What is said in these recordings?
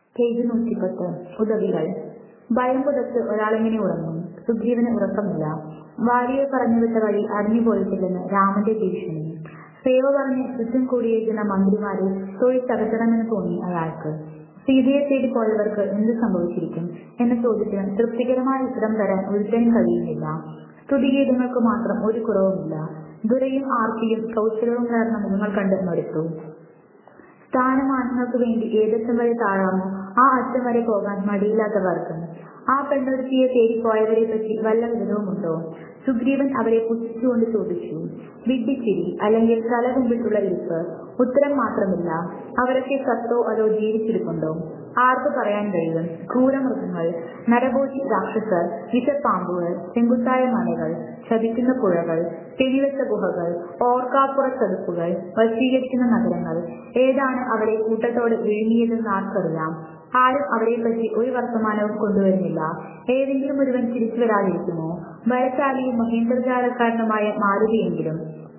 page നൂറ്റിപ്പത്ത് ഉദവികൾ ഭയം പുതച്ച് ഒരാളെങ്ങനെ ഉറങ്ങും സുഗ്രീവന് ഉറക്കമില്ല വാലിയെ പറഞ്ഞുവിട്ട വഴി അറിഞ്ഞുപോയിട്ടില്ലെന്ന് രാമന്റെ ഭീഷണി സേവ പറഞ്ഞ് ചുറ്റും കൂടിയിരിക്കുന്ന മന്ത്രിമാരെ തൊഴിച്ചകറ്റണമെന്ന് തോന്നി അയാൾക്ക് സീതയെ തേടി പോയവർക്ക് എന്ത് സംഭവിച്ചിരിക്കും എന്ന ചോദ്യത്തിന് തൃപ്തികരമായ ഉത്തരം തരാൻ ഒരുത്തനും കഴിയുന്നില്ല സ്തുതിഗീതങ്ങൾക്ക് മാത്രം ഒരു കുറവുമില്ല ദുരയും ആർത്തിയും കൗശലവും കലർന്ന മുഖങ്ങൾ കണ്ട് മടുത്തു സ്ഥാനമാനങ്ങൾക്ക് വേണ്ടി ഏതറ്റം വരെ താഴാമോ ആ അറ്റം വരെ പോകാൻ മടിയില്ലാത്തവർക്ക് ആ പെണ്ണൊരുത്തിയെ തേടിപ്പോയവരെ പറ്റി വല്ല വിവരവുമുണ്ടോ സുഗ്രീവൻ അവരെ പുച്ഛിച്ചുകൊണ്ട് ചോദിച്ചു വിഡ്ഢിച്ചിരി അല്ലെങ്കിൽ തല കുമ്പിട്ടുള്ള ഇരിപ്പ് ഉത്തരം മാത്രമില്ല അവരൊക്കെ സത്തോ അതോ ജീവിച്ചിരിപ്പുണ്ടോ ആർക്ക് പറയാൻ കഴിയും ക്രൂരമൃഗങ്ങൾ നരഭോജി രാക്ഷസർ വിഷപ്പാമ്പുകൾ ചെങ്കുത്തായ മലകൾ ചതിക്കുന്ന പുഴകൾ തെളിവെച്ച ഗുഹകൾ ഓർക്കാപ്പുറ ചതുപ്പുകൾ വശീകരിക്കുന്ന നഗരങ്ങൾ ഏതാണ് അവരെ കൂട്ടത്തോടെ വിഴുങ്ങിയതെന്ന് ആർക്കറിയാം ആരും അവരെപ്പറ്റി ഒരു വർത്തമാനവും കൊണ്ടുവരുന്നില്ല ഏതെങ്കിലും ഒരുവൻ തിരിച്ചു വരാതിരിക്കുമോ ബലശാലിയും മഹേന്ദ്രജാലക്കാരനുമായ മാരുതിയെങ്കിലും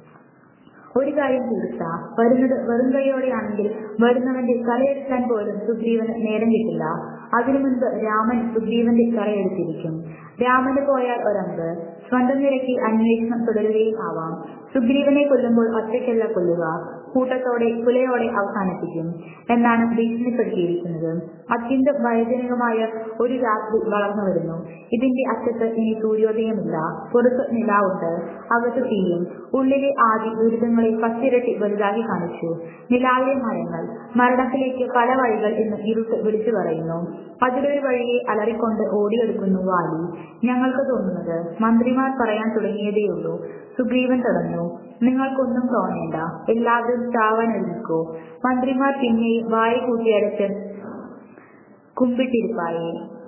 ഒരു കാര്യം തീർച്ച വരുന്നത് വെറും കൈയോടെയാണെങ്കിൽ വരുന്നവന്റെ തലയെടുക്കാൻ പോലും സുഗ്രീവന് നേരം കിട്ടില്ല അതിനു മുൻപ് രാമൻ സുഗ്രീവന്റെ തലയെടുത്തിരിക്കും രാമന് പോയാൽ ഒരമ്പ് സ്വന്തം നിരക്കി അന്വേഷണം തുടരുകയും ആവാം സുഗ്രീവനെ കൊല്ലുമ്പോൾ ഒറ്റയ്ക്കല്ല കൊല്ലുക കൂട്ടത്തോടെ കുലയോടെ അവസാനിപ്പിക്കും എന്നാണ് ഭീഷണിപ്പെടുത്തിയിരിക്കുന്നത് അത്യന്തം വൈജ്ഞാനികമായ ഒരു രാത്രി വളർന്നു വരുന്നു ഇതിന്റെ അറ്റത്ത് ഇനി സൂര്യോദയമില്ല പുറത്ത് നിലാവുണ്ട് അകത്ത് തീയും ഉള്ളിലെ ആദ്യ ദുരിതങ്ങളെ പത്തിരട്ടി വലുതാക്കി കാണിച്ചു നിലാവിലെ മരങ്ങൾ മരണത്തിലേക്ക് പല വഴികൾ എന്ന് ഇരുട്ട് വിളിച്ചു പറയുന്നു അതിലൊരു വഴിയെ അലറിക്കൊണ്ട് ഓടിയെടുക്കുന്നു വാലി ഞങ്ങൾക്ക് തോന്നുന്നത് മന്ത്രിമാർ പറയാൻ തുടങ്ങിയതേയുള്ളൂ സുഗ്രീവൻ തടഞ്ഞു നിങ്ങൾക്കൊന്നും തോന്നേണ്ട എല്ലാവരും ചാവാൻ ഒരുക്കോ മന്ത്രിമാർ പിന്നെയും വായ കൂട്ടിയടച്ച് കുമ്പിട്ടിരിപ്പായി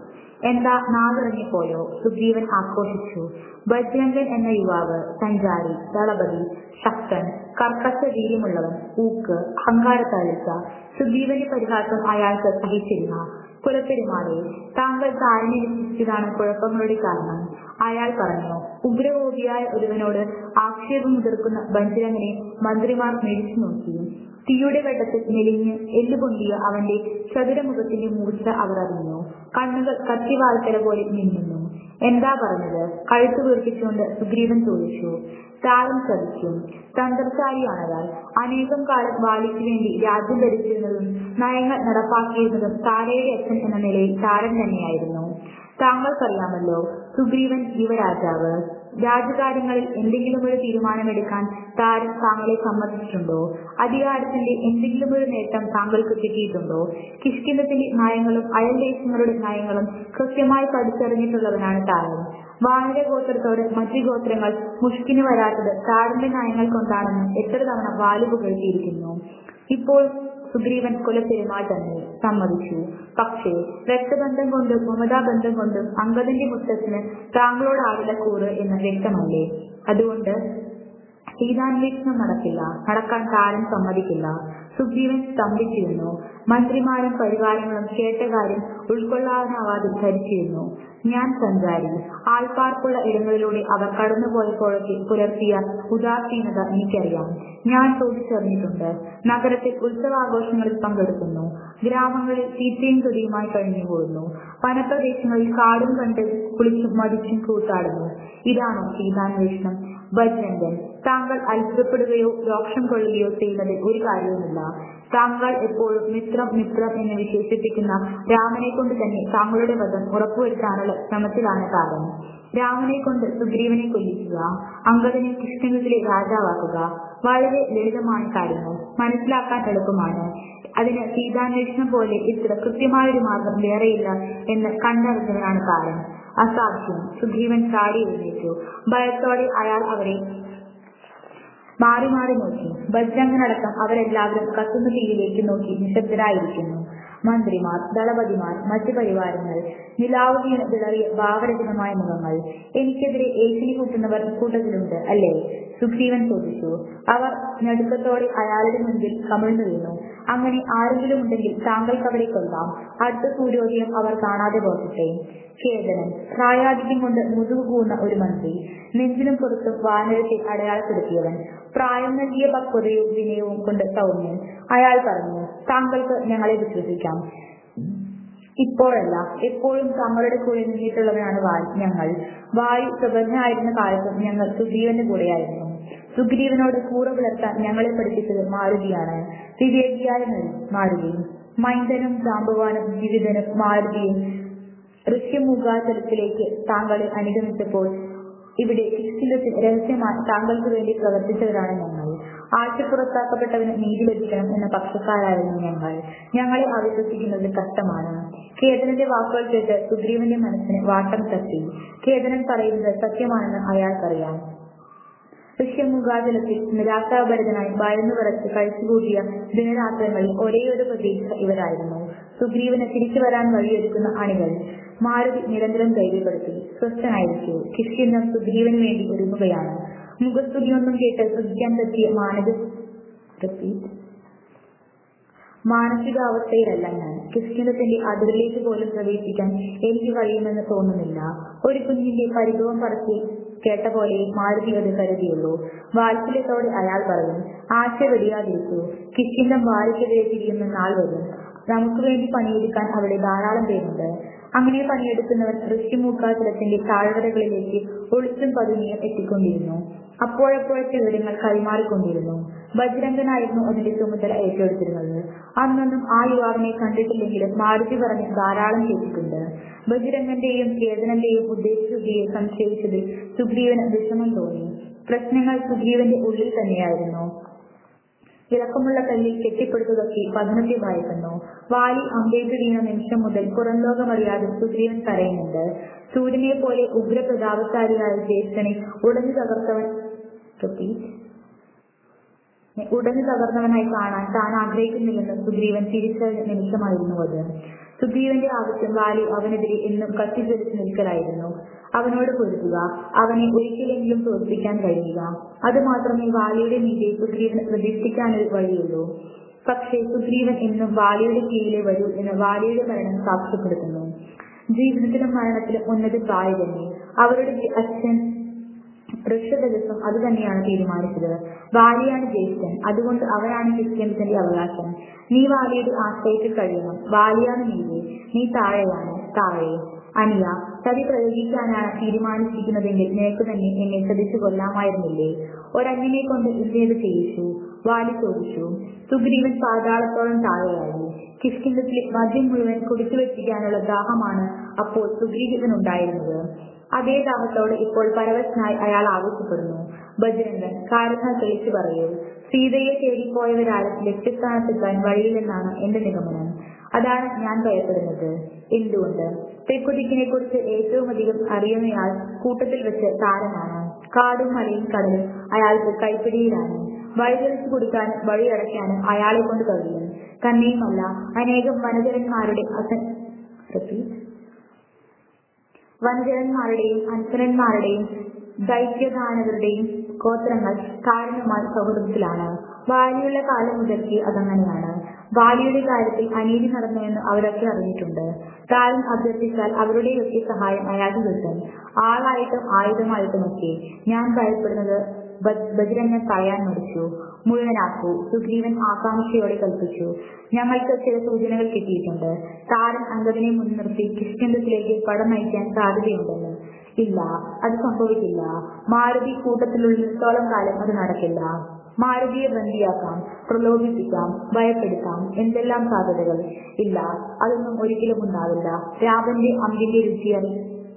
എന്താ നാവിറങ്ങിപ്പോയോ സുഗ്രീവൻ ആക്രോശിച്ചു ബജ്രംഗൻ എന്ന യുവാവ് സഞ്ചാരി ദളപതി ശക്തൻ കർക്കശ വീര്യമുള്ളവൻ ഊക്ക് അഹങ്കാരത്തളിച്ച സുഗ്രീവന്റെ പരിഹാസം അയാൾക്ക് സഹിച്ചിരുന്ന കുലപ്പെരുമാറെ താങ്കൾ താരനെ വിശ്വസിച്ചതാണ് കുഴപ്പങ്ങളുടെ കാരണം അയാൾ പറഞ്ഞു ഉഗ്രകോപിയായ ഒരുവനോട് ആക്ഷേപം മുതിർക്കുന്ന ബഞ്ചരങ്ങനെ മന്ത്രിമാർ മേടിച്ചു നോക്കി തീയുടെ വെട്ടത്തിൽ മെലിഞ്ഞ് എല്ലുപൊണ്ടിയ അവന്റെ ചതുരമുഖത്തിന്റെ മൂർച്ച അവർ അറിഞ്ഞു കണ്ണുകൾ കത്തിവാൽക്കര പോലെ മിന്നുന്നു എന്താ പറഞ്ഞത് കഴുത്തു വീർപ്പിച്ചുകൊണ്ട് സുഗ്രീവൻ ചോദിച്ചു താരം ചതിക്കും തന്ത്രശാലിയാണയാൾ അനേകം കാലം വാലിക്ക് വേണ്ടി രാജ്യം ഭരിച്ചിരുന്നതും നയങ്ങൾ നടപ്പാക്കിയിരുന്നതും താരയുടെ അച്ഛൻ എന്ന നിലയിൽ താരൻ തന്നെയായിരുന്നു താങ്കൾക്കറിയാമല്ലോ സുഗ്രീവൻ യുവരാജാവ് രാജകാര്യങ്ങളിൽ എന്തെങ്കിലും ഒരു തീരുമാനമെടുക്കാൻ താരൻ താങ്കളെ സമ്മതിച്ചിട്ടുണ്ടോ അധികാരത്തിന്റെ എന്തെങ്കിലും ഒരു നേട്ടം താങ്കൾക്ക് കിട്ടിയിട്ടുണ്ടോ കിഷ്കിന്ധത്തിന്റെ നയങ്ങളും അയൽദേശങ്ങളുടെ നയങ്ങളും കൃത്യമായി പഠിച്ചറിഞ്ഞിട്ടുള്ളവനാണ് താരൻ വാനര ഗോത്രത്തോട് മറ്റു ഗോത്രങ്ങൾ മുഷ്കിന് വരാത്തത് താരന്റെ നയങ്ങൾ കൊണ്ടാണെന്ന് എത്ര തവണ വാലു പുകഴ്ത്തിയിരിക്കുന്നു ഇപ്പോൾ സുഗ്രീവൻ കൊലപ്പെരുമാൾ തന്നെ സമ്മതിച്ചു പക്ഷേ രക്തബന്ധം കൊണ്ടും മമതാബന്ധം കൊണ്ടും അങ്കദന്റെ മുത്തച്ഛന് താങ്കളോടാവില്ല കൂറ് എന്ന് വ്യക്തമല്ലേ അതുകൊണ്ട് സീതാന്വേഷണം നടക്കില്ല നടക്കാൻ താരൻ സമ്മതിക്കില്ല സുഗ്രീവൻ സ്തംഭിച്ചിരുന്നു മന്ത്രിമാരും പരിവാരങ്ങളും കേട്ട കാര്യം ഉൾക്കൊള്ളാനാവാതെ ധരിച്ചിരുന്നു ഞാൻ സഞ്ചാരി ആൾപ്പാർക്കുള്ള ഇടങ്ങളിലൂടെ അവർ കടന്നുപോയപ്പോഴൊക്കെ പുലർത്തിയ ഉദാസീനത എനിക്കറിയാം ഞാൻ ചോദിച്ചറിഞ്ഞിട്ടുണ്ട് നഗരത്തിൽ ഉത്സവാഘോഷങ്ങളിൽ പങ്കെടുക്കുന്നു ഗ്രാമങ്ങളിൽ തീറ്റയും തുടിയുമായി കഴിഞ്ഞു പോകുന്നു വനപ്രദേശങ്ങളിൽ കാടും കണ്ട് കുളിച്ചും മതിച്ചും കൂത്താടുന്നു ഇതാണോ സീതാന്വേഷണം ബജ്രംഗൻ താങ്കൾ അത്ഭുതപ്പെടുകയോ രോക്ഷം കൊള്ളുകയോ ചെയ്യുന്നതിൽ ഒരു കാര്യവുമില്ല താങ്കൾ എപ്പോഴും മിത്രം മിത്രം എന്ന് വിശേഷിപ്പിക്കുന്ന രാമനെ കൊണ്ട് തന്നെ താങ്കളുടെ വധം ഉറപ്പുവരുത്താനുള്ള ശ്രമത്തിലാണ് താരം രാമനെ കൊണ്ട് സുഗ്രീവനെ കൊല്ലിക്കുക അങ്കദനെ കൃഷ്ണയുഗത്തിലെ രാജാവാക്കുക വളരെ ലളിതമായ കാര്യങ്ങൾ മനസ്സിലാക്കാൻ എളുപ്പമാണ് അതിന് സീതാന്വേഷണം പോലെ ഇത്ര കൃത്യമായൊരു മാർഗം വേറെയില്ല എന്ന് കണ്ടറിഞ്ഞവനാണ് താരം അസാധ്യം സുഗ്രീവൻ ചാടി എഴുന്നേറ്റു ഭയത്തോടെ അയാൾ അവരെ മാറി മാറി നോക്കി ബജ്രംഗനടക്കം അവരെല്ലാവരും കത്തുന്ന തീയിലേക്ക് നോക്കി നിശബ്ദരായിരിക്കുന്നു മന്ത്രിമാർ ദളപതിമാർ മറ്റു പരിവാരങ്ങൾ നിലാവ് വീണ വിളറിയ ഭാവരചിതമായ മുഖങ്ങൾ എനിക്കെതിരെ ഏച്ചിനി കൂട്ടുന്നവർ കൂട്ടത്തിലുണ്ട് അല്ലേ സുഗ്രീവൻ ചോദിച്ചു അവർ ഞടുക്കത്തോടെ അയാളുടെ മുൻപിൽ കമിഴ്ന്നു വീണു അങ്ങനെ ആരെങ്കിലും ഉണ്ടെങ്കിൽ താങ്കൾക്ക് അവരെ കൊല്ലാം അടുത്ത സൂര്യോദയം അവർ കാണാതെ പോകട്ടെ ഖേദനൻ പ്രായാധിക്യം കൊണ്ട് മുതുകു കൂന്ന ഒരു മന്ത്രി നെഞ്ചിലും പുറത്തും വാനരത്തെ അടയാളപ്പെടുത്തിയവൻ പ്രായം നൽകിയ പക്വതയും വിനയവും കൊണ്ട് സൗമ്യൻ അയാൾ പറഞ്ഞു താങ്കൾക്ക് ഞങ്ങളെ വിശ്വസിക്കാം ഇപ്പോഴല്ല എപ്പോഴും തങ്ങളുടെ കൂടെ നിന്നിട്ടുള്ളവരാണ് വാലി ഞങ്ങൾ വാലി സുഗന്ധനായിരുന്ന കാലത്തും ഞങ്ങൾ സുഗ്രീവന്റെ കൂടെയായിരുന്നു സുഗ്രീവനോട് കൂറ പുലർത്താൻ ഞങ്ങളെ പഠിപ്പിച്ചത് മാരുതിയാണ് വിവേകിയായ നരി മാരുതി മൈന്ദനും ജാമ്പവാനും ജീവിതനും മാരുതിയും ഋഷ്യമുഖാചലത്തിലേക്ക് താങ്കളെ അനുഗമിച്ചപ്പോൾ ഇവിടെ കിഷ്കിന്ധത്തിൽ രഹസ്യമായി താങ്കൾക്ക് വേണ്ടി പ്രവർത്തിച്ചവരാണ് ഞങ്ങൾ ആഴ്ചപ്പുറത്താക്കപ്പെട്ടവന് നീതി ലഭിക്കണം എന്ന പക്ഷക്കാരായിരുന്നു ഞങ്ങൾ ഞങ്ങളെ അവിശ്വസിക്കുന്നത് കഷ്ടമാണ് കേതനന്റെ വാക്കുകൾ കേട്ട് സുഗ്രീവന്റെ മനസ്സിന് വാട്ടം തട്ടി കേതനൻ പറയുന്നത് സത്യമാണെന്ന് അയാൾക്കറിയാം ഋഷ്യമുഖാചലത്തിൽ നിരാശാഭരിതനായി ഭയന്നു വിറച്ച് കഴിച്ചുകൂട്ടിയ ദിനരാത്രങ്ങളിൽ ഒരേയൊരു പ്രതീക്ഷ ഇവരായിരുന്നു സുഗ്രീവന് തിരിച്ചു വരാൻ വഴിയൊരുക്കുന്ന അണികൾ മാരുതി നിരന്തരം ധൈര്യപ്പെടുത്തി സ്വസ്ഥനായിരിക്കൂ കിഷ്കിന്ദം സുഗ്രീവന് വേണ്ടി ഒരുങ്ങുകയാണ് മുഖസ്തുതിയൊന്നും കേട്ട് സുഖിക്കാൻ പറ്റിയ മാനക മാനസികാവസ്ഥയിലല്ല ഞാൻ കിഷ്കിന്ധത്തിന്റെ അതിരിലേക്ക് പോലും പ്രവേശിക്കാൻ എനിക്ക് കഴിയുമെന്ന് തോന്നുന്നില്ല ഒരു കുഞ്ഞിന്റെ പരിഭവം പറച്ചിൽ കേട്ട പോലെ മാരുതി അത് കരുതിയുള്ളൂ വാത്സല്യത്തോടെ അയാൾ പറയും ആശ വെടിയാതിരിക്കൂ കിഷ്കിന്ധം വാരിക്കെതിരെ തിരിയുന്ന നാൾ വരും നമുക്ക് വേണ്ടി പണിയെടുക്കാൻ അവിടെ ധാരാളം പേരുണ്ട് അങ്ങനെ പണിയെടുക്കുന്നവർ ഋഷിമൂക്കാചലത്തിന്റെ താഴ്വരകളിലേക്ക് ഒളിച്ചും പതുങ്ങിയും എത്തിക്കൊണ്ടിരുന്നു അപ്പോഴപ്പോഴത്തെ വിവരങ്ങൾ കൈമാറിക്കൊണ്ടിരുന്നു ബജ്രംഗനായിരുന്നു അതിന്റെ ചുമതല ഏറ്റെടുത്തിരുന്നത് അന്നൊന്നും ആ യുവാവിനെ കണ്ടിട്ടില്ലെങ്കിലും മാരുതി പറഞ്ഞ് ധാരാളം കേട്ടിട്ടുണ്ട് ബജ്രംഗന്റെയും കേതനന്റെയും ഉദ്ദേശശുദ്ധിയെ സംശയിച്ചതിൽ സുഗ്രീവന് വിഷമം തോന്നി പ്രശ്നങ്ങൾ സുഗ്രീവന്റെ ഉള്ളിൽ തന്നെയായിരുന്നു ഇളക്കമുള്ള കല്ലിൽ കെട്ടിപ്പടുത്തതൊക്കെ പതനത്തെ ഭയക്കുന്നു വാലി അമ്പേറ്റ് വീണ നിമിഷം മുതൽ പുറംലോകമറിയാതെ സുഗ്രീവൻ കരയുന്നുണ്ട് സൂര്യനെ പോലെ ഉഗ്രപ്രതാപശാലിയായ ജ്യേഷ്ഠനെ ഉടഞ്ഞു തകർത്തവൻ ഉടഞ്ഞു തകർന്നവനായി കാണാൻ താൻ ആഗ്രഹിക്കുന്നില്ലെന്ന് സുഗ്രീവൻ തിരിച്ചറിഞ്ഞ നിമിഷമായിരുന്നു അത് സുഗ്രീവന്റെ ആവശ്യം വാലി അവനെതിരെ എന്നും കത്തിജ്വലിച്ചു നിൽക്കലായിരുന്നു അവനോട് പൊരുതുക അവനെ ഒരിക്കലെങ്കിലും തോൽപ്പിക്കാൻ കഴിയുക അത് മാത്രമേ വാലിയുടെ മീതെ സുഗ്രീവന് പ്രതീക്ഷിക്കാനൊരു വഴിയുള്ളൂ പക്ഷേ സുഗ്രീവൻ എന്നും വാലിയുടെ കീഴിലെ വരൂ എന്ന് വാലിയുടെ മരണം സാക്ഷ്യപ്പെടുത്തുന്നു ജീവിതത്തിലും മരണത്തിലും ഉന്നത താഴെ തന്നെ അവരുടെ അച്ഛൻ വൃക്ഷദിവസം അത് തന്നെയാണ് തീരുമാനിച്ചത് വാലിയാണ് ജ്യേഷ്ഠൻ അതുകൊണ്ട് അവനാണ് ക്രിസ്ത്യൻസിന്റെ അവകാശം നീ വാലിയുടെ ആശ്രയത്തിൽ കഴിയണം വാലിയാണ് നീതി നീ താഴെയാണ് താഴെ അനിയ ചതി പ്രയോഗിക്കാനാണ് തീരുമാനിച്ചിരിക്കുന്നതെങ്കിൽ നിനക്ക് തന്നെ എന്നെ ചതിച്ചു കൊല്ലാമായിരുന്നില്ലേ ഒരന്യനെ കൊണ്ട് ഇന്നേത് ചെയ്യിച്ചു വാലി ചോദിച്ചു സുഗ്രീവൻ പാതാളത്തോളം താഴെയായി കിഷ്കിന്ധത്തിലെ മദ്യം മുഴുവൻ കുടിച്ചു വെച്ചിരിക്കാനുള്ള ദാഹമാണ് അപ്പോൾ സുഗ്രീവനുണ്ടായിരുന്നത് അതേ ദാഹത്തോട് ഇപ്പോൾ പരവശനായി അയാൾ ആവശ്യപ്പെടുന്നു ബജ്രംഗൻ കാര്യങ്ങൾ തെളിച്ചു പറയൂ സീതയെ തേടിപ്പോയവരാരും ലക്ഷ്യസ്ഥാനത്തെത്താൻ വഴിയില്ലെന്നാണ് എന്റെ നിഗമനം അതാണ് ഞാൻ ഭയപ്പെടുന്നത് എന്തുകൊണ്ട് തെക്കുതിക്കിനെ കുറിച്ച് ഏറ്റവും അധികം അറിയുന്നയാൾ കൂട്ടത്തിൽ വെച്ച് താരനാണ് കാടും മലയും കടലും അയാൾക്ക് കൈപ്പിടിയിലാണ് വഴിതെളിച്ചു കൊടുക്കാനും വഴിയടയ്ക്കാനും അയാളെ കൊണ്ട് കഴിയും തന്നെയുമല്ല അനേകം വനജരന്മാരുടെ അസ വനജരന്മാരുടെയും അൻസരന്മാരുടെയും ദൈത്യദാനവരുടെയും ഗോത്രങ്ങൾ കാരണമായി സൗഹൃദത്തിലാണ് വാലിയുള്ള കാലം മുതൽക്ക് അതങ്ങനെയാണ് വാലിയുടെ കാര്യത്തിൽ അനീതി നടന്നുവെന്ന് അവരൊക്കെ അറിഞ്ഞിട്ടുണ്ട് താരം അഭ്യർത്ഥിച്ചാൽ അവരുടെയൊക്കെ സഹായം അയാൾക്ക് കിട്ടും ആളായിട്ടും ആയുധമായിട്ടുമൊക്കെ ഞാൻ ഭയപ്പെടുന്നത് ബജ്രംഗൻ പറയാൻ മടിച്ചു മുഴുവനാക്കൂ സുഗ്രീവൻ ആകാംക്ഷയോടെ കൽപ്പിച്ചു ഞങ്ങൾക്ക് ചില സൂചനകൾ കിട്ടിയിട്ടുണ്ട് താരൻ അംഗത്തിനെ മുൻനിർത്തി കിഷ്കിന്ധത്തിലേക്ക് പടം നയിക്കാൻ സാധ്യതയുണ്ടെന്ന് ഇല്ല അത് സംഭവിക്കില്ല മാരുതി കൂട്ടത്തിലുള്ളിടത്തോളം കാലം അത് നടക്കില്ല മാരുതിയെ ബന്ദിയാക്കാം പ്രലോഭിപ്പിക്കാം ഭയപ്പെടുത്താം എന്തെല്ലാം സാധ്യതകൾ ഇല്ല അതൊന്നും ഒരിക്കലും ഉണ്ടാവില്ല രാമന്റെ അമ്പിന്റെ രുചിയറി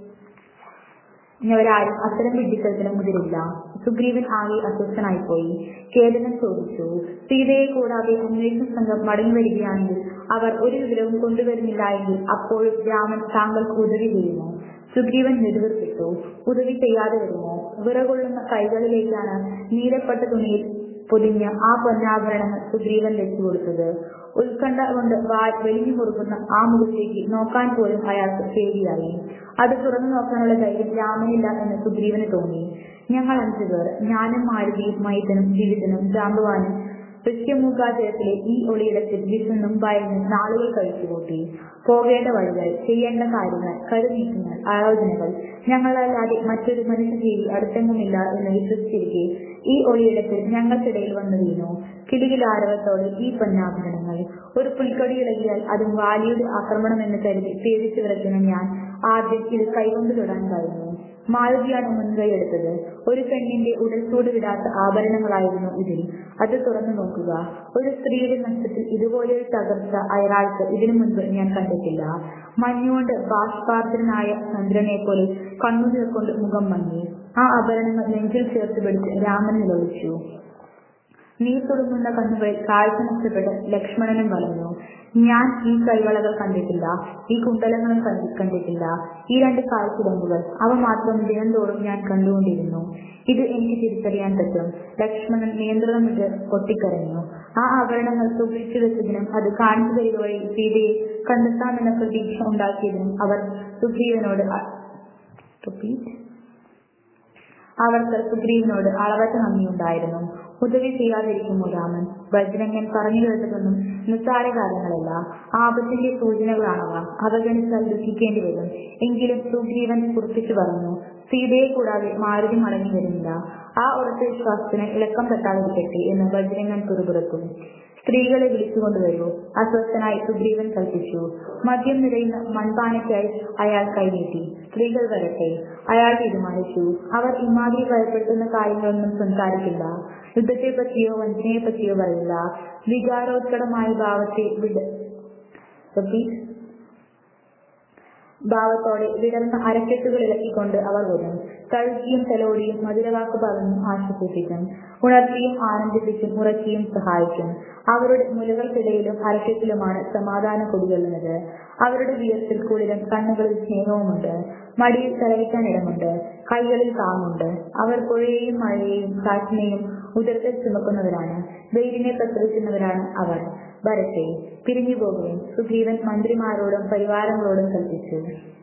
ാരും അത്തരം വിഡ്ഢിത്തത്തിന് മുതിരില്ല സുഗ്രീവൻ ആകെ അസ്വസ്ഥനായിപ്പോയി കേതനൻ ചോദിച്ചു സീതയെ കൂടാതെ അന്വേഷണ സംഘം മടങ്ങി വരികയാണെങ്കിൽ അവർ ഒരു വിവരവും കൊണ്ടുവരുന്നില്ല എങ്കിൽ അപ്പോഴും രാമൻ താങ്കൾക്ക് ഉദവി ചെയ്യുമോ സുഗ്രീവൻ നെടുവർപ്പെട്ടു ഉദവി ചെയ്യാതെ വരുമോ വിറകൊള്ളുന്ന കൈകളിലേക്കാണ് നീലപ്പെട്ട തുണിയിൽ പൊതിഞ്ഞ ആ പൊന്നാഭരണങ്ങൾ സുഗ്രീവൻ വെച്ചു കൊടുത്തത് ഉത്കണ്ഠ കൊണ്ട് വാൽ വെളിഞ്ഞു മുറുകുന്ന ആ മുഖത്തേക്ക് നോക്കാൻ പോലും അയാൾക്ക് പേടിയായി അത് തുറന്നു നോക്കാനുള്ള ധൈര്യം രാമനില്ല എന്ന് സുഗ്രീവന് തോന്നി ഞങ്ങൾ അഞ്ചു പേർ ഞാനും മാരുതിയും മൈതനും ജീവിതനും ജാമ്പവാനും വൃശ്യമൂകാചരത്തിലെ ഈ ഒളിയിടത്തിൽ വിശന്നും ഭയന്നും നാളുകൾ കഴിച്ചുകൂട്ടി പോകേണ്ട വഴികൾ ചെയ്യേണ്ട കാര്യങ്ങൾ കരുനീക്കങ്ങൾ ആലോചനകൾ ഞങ്ങളല്ലാതെ മറ്റൊരു മനുഷ്യജീവി അടുത്തെങ്ങുമില്ല എന്ന് വിശ്വസിച്ചിരിക്കെ ഈ ഒളിയിടത്തിൽ ഞങ്ങൾക്കിടയിൽ വന്നു വീണു കിലുകിലാരവത്തോടെ ഈ പൊന്നാഭരണങ്ങൾ ഒരു പുൽക്കൊടിയിളകിയാൽ അതും വാലിയുടെ ആക്രമണമെന്ന് കരുതി പേടിച്ചു വിറയ്ക്കുന്ന ഞാൻ ആദ്യം ഇത് കൈകൊണ്ട് തൊടാൻ കഴിഞ്ഞു മാരുതിയാണ് മുൻകൈയെടുത്തത് ഒരു പെണ്ണിന്റെ ഉടൽച്ചൂട് വിടാത്ത ആഭരണങ്ങളായിരുന്നു ഇതിൽ അത് തുറന്നു നോക്കുക ഒരു സ്ത്രീയുടെ നഷ്ടത്തിൽ ഇതുപോലെയൊരു തകർച്ച അയാൾക്ക് ഇതിനു മുൻപ് ഞാൻ കണ്ടിട്ടില്ല മഞ്ഞുകൊണ്ട് ബാഷ്പാർജനായ ചന്ദ്രനെ പോലെ കണ്ണുനീർ കൊണ്ട് മുഖം മങ്ങി ആ ആഭരണങ്ങൾ നെഞ്ചിൽ ചേർത്ത് പിടിച്ച് രാമൻ നിലവിളിച്ചു നീർ തുടങ്ങുന്ന കണ്ണുകളിൽ കാഴ്ച നഷ്ടപ്പെട്ട് ലക്ഷ്മണനും വളർന്നു ഞാൻ ഈ കൈവളകൾ കണ്ടിട്ടില്ല ഈ കുണ്ടലങ്ങളും കണ്ടി കണ്ടിട്ടില്ല ഈ രണ്ട് കാൽച്ചുടമ്പുകൾ അവ മാത്രം ദിനംതോറും ഞാൻ കണ്ടുകൊണ്ടിരുന്നു ഇത് എനിക്ക് തിരിച്ചറിയാൻ പറ്റും ലക്ഷ്മണൻ നിയന്ത്രണം വിട്ട് പൊട്ടിക്കരഞ്ഞു ആ ആഭരണങ്ങൾ സൂക്ഷിച്ചു വെച്ചതിനും അത് കാണിച്ചു തരിക വഴി സീതയെ കണ്ടെത്താമെന്ന പ്രതീക്ഷ ഉണ്ടാക്കിയതിനും അവർ സുഗ്രീവനോട് അവർക്ക് സുഗ്രീവനോട് അളവറ്റ നന്ദിയുണ്ടായിരുന്നു ഉദവി ചെയ്യാതിരിക്കുമോ രാമൻ വജ്രങ്ങൻ പറഞ്ഞു കേട്ടതൊന്നും നിസ്സാര കാര്യങ്ങളല്ല ആപത്തിന്റെ സൂചനകളാണവ അവഗണിച്ചാൽ ദുഃഖിക്കേണ്ടി വരും എങ്കിലും സുഗ്രീവൻ കുറിപ്പിച്ചു പറഞ്ഞു സീതയെ കൂടാതെ മാരുതി മടങ്ങി വരുന്നില്ല ആ ഉറച്ച വിശ്വാസത്തിന് ഇളക്കം തട്ടാതിരിക്കട്ടെ എന്ന് വജ്രങ്ങൻ പിറുപിറുത്തു സ്ത്രീകളെ വിളിച്ചുകൊണ്ടുവരൂ അസ്വസ്ഥനായി സുഗ്രീവൻ കൽപ്പിച്ചു മദ്യം നിറയുന്ന മൺപാനയ്ക്കായി അയാൾ കൈനീട്ടി സ്ത്രീകൾ വരട്ടെ അയാൾ തീരുമാനിച്ചു അവർ ഇമാതിരി ഭയപ്പെടുത്തുന്ന കാര്യങ്ങളൊന്നും സംസാരിക്കില്ല യുദ്ധത്തെപ്പറ്റിയോ വഞ്ചനയെപ്പറ്റിയോ പറയില്ല വികാരോത്കടമായ ഭാവത്തെ വിട ഭാവത്തോടെ വിടർന്ന അരക്കെട്ടുകൾ ഇളക്കിക്കൊണ്ട് അവർ വരും തഴുകിയും തലോടിയും മധുരവാക്ക് പറഞ്ഞും ആശ്വസിപ്പിക്കും ഉണർത്തിയും ആനന്ദിപ്പിച്ചും ഉറക്കിയും സഹായിക്കും അവരുടെ മുലകൾക്കിടയിലും അരക്കെട്ടിലുമാണ് സമാധാന കൊടികൊള്ളുന്നത് അവരുടെ വിയർപ്പിൽ കുളിരും കണ്ണുകളിൽ സ്നേഹവുമുണ്ട് മടിയിൽ തലവിക്കാൻ ഇടമുണ്ട് കൈകളിൽ താങ്ങുണ്ട് അവർ പുഴയെയും മഴയെയും കാറ്റിനെയും ഉദരത്തിൽ ചുമക്കുന്നവരാണ് വെയിലിനെ പ്രസവിക്കുന്നവരാണ് അവർ വരട്ടെ പിരിഞ്ഞു പോകുകയും സുഗ്രീവൻ മന്ത്രിമാരോടും പരിവാരങ്ങളോടും കൽപ്പിച്ചു